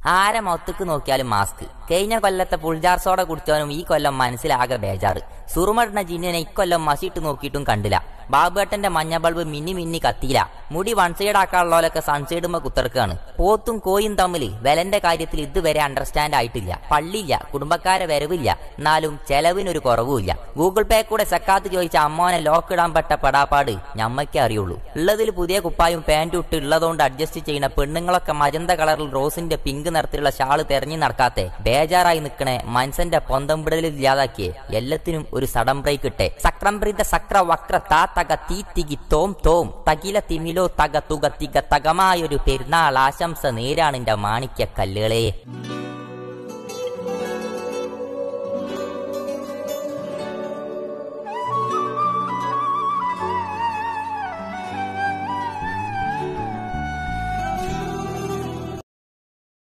ആരെ മൊത്തക്ക് നോക്കിയാലും മാസ്ക് കഴിഞ്ഞ കൊല്ലത്തെ പുൾജാർ സോഡ കുടിച്ചവനും ഈ കൊല്ലം മനസ്സിലാകെ ബേജാറ് സുറുമടണ ജിന്നിനെ ഇക്കൊല്ലം മസിട്ട് നോക്കിയിട്ടും കണ്ടില്ല ബാബുവേട്ടന്റെ മഞ്ഞ ബൾബ് മിന്നി മിന്നി കത്തിയില്ല മുടി വൺ സൈഡ് ആക്കാനുള്ളവരൊക്കെ സൺസൈഡുമ്പോ കുത്തിറക്കാണ് പോത്തും കോയും തമ്മിൽ വിലന്റെ കാര്യത്തിൽ ഇതുവരെ അണ്ടർസ്റ്റാൻഡ് ആയിട്ടില്ല പള്ളിയില്ല കുടുംബക്കാരെ വരവില്ല എന്നാലും ചെലവിനൊരു കുറവുമില്ല ഗൂഗിൾ പേ കൂടെ സക്കാത്ത് ചോദിച്ച അമ്മോനെ ലോക്ക് ഇടാൻ പെട്ട പെടാപ്പാട് ഞമ്മയ്ക്കേ അറിയുള്ളൂ ഉള്ളതിൽ പുതിയ കുപ്പായും പാൻറ്റും ഇട്ട് ഉള്ളതുകൊണ്ട് അഡ്ജസ്റ്റ് ചെയ്യുന്ന പെണ്ണുങ്ങളൊക്കെ മജന്ത കളറിൽ റോസിന്റെ പിങ്ക് നിറത്തിലുള്ള ഷാള് തെരഞ്ഞു നടക്കാത്തെ ബേജാറായി നിൽക്കണേ മനുഷ്യന്റെ പൊന്തം വിടലിൽ ഇല്ലാതാക്കിയേ എല്ലാത്തിനും ഒരു സഡൻ ബ്രേക്ക് ഇട്ടെ സക്രംപ്രീത സക്ര വക്ര താ തക തീ തികി തോം തോം തകില തിമിലോ തക തുക തിക തകമായൊരു പെരുന്നാൾ ആശംസ നേരാണ് എന്റെ മാണിക്യ കല്ലുകളെ